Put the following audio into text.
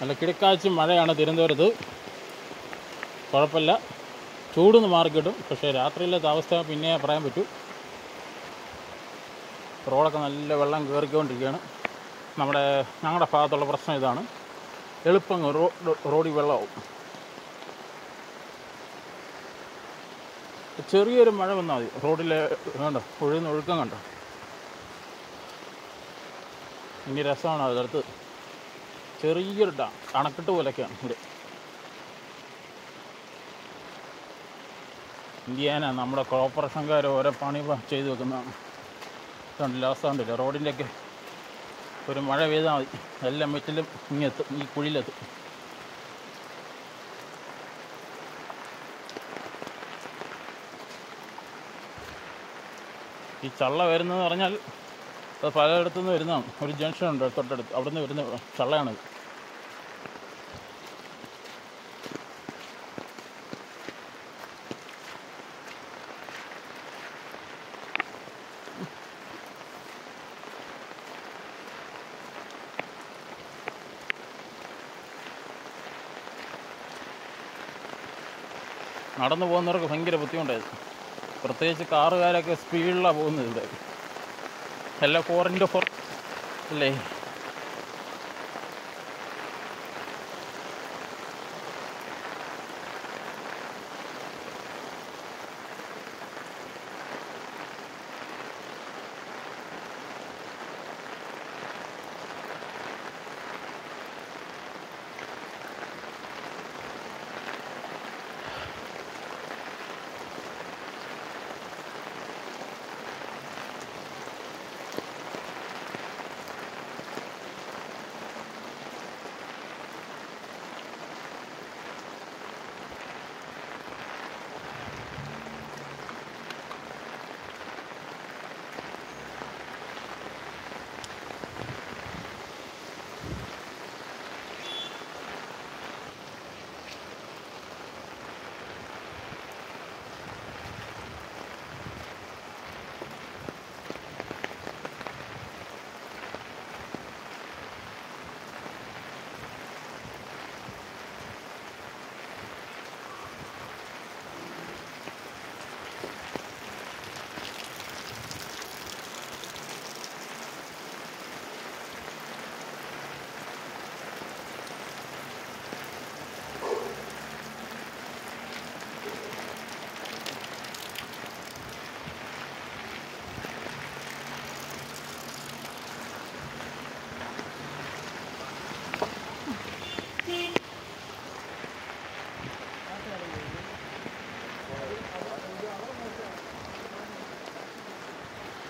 നല്ല കിടക്കാഴ്ച മഴയാണ് തിരുവനന്തപുരത്ത് കുഴപ്പമില്ല ചൂടൊന്ന് മാറിക്കിട്ടും പക്ഷേ രാത്രിയിലത്തെ അവസ്ഥ പിന്നെ പറയാൻ പറ്റൂ റോഡൊക്കെ നല്ല വെള്ളം കയറിക്കൊണ്ടിരിക്കുകയാണ് നമ്മുടെ ഞങ്ങളുടെ ഭാഗത്തുള്ള പ്രശ്നം ഇതാണ് എളുപ്പം റോ റോഡിൽ വെള്ളമാവും ചെറിയൊരു മഴ വന്നാൽ മതി റോഡിലെ കണ്ടോ ഒഴുകുന്ന ഒഴുക്കം കണ്ടോ ഇനി രസമാണ് അതടുത്ത് ചെറിയൊരു ഡാം അണക്കെട്ട് പോലൊക്കെയാണ് ഇവിടെ ഇന്ത്യാന നമ്മുടെ കോർപ്പറേഷൻകാർ ഓരോ പണി പ- ചെയ്ത് വെക്കുന്നതാണ് കണ്ടില്ല അവസ്ഥ കണ്ടില്ല റോഡിൻ്റെയൊക്കെ ഒരു മഴ പെയ്താൽ മതി എല്ലാം മെറ്റിലും ഇങ്ങെത്തും ഈ കുഴിയിലെത്തും ഈ ചള്ള വരുന്നതെന്ന് പറഞ്ഞാൽ അത് പലയിടത്തു നിന്ന് വരുന്നതാണ് ഒരു ജംഗ്ഷൻ ഉണ്ട് തൊട്ടടുത്ത് അവിടെ നിന്ന് വരുന്ന ചള്ളയാണിത് നടന്നു പോകുന്നവർക്ക് ഭയങ്കര ബുദ്ധിമുട്ടായത് പ്രത്യേകിച്ച് കാറുകാരൊക്കെ സ്പീഡിലാണ് പോകുന്നത് ഇവിടെ എല്ലാം ഫോർ ഇൻറ്റു ഫോർ അല്ലേ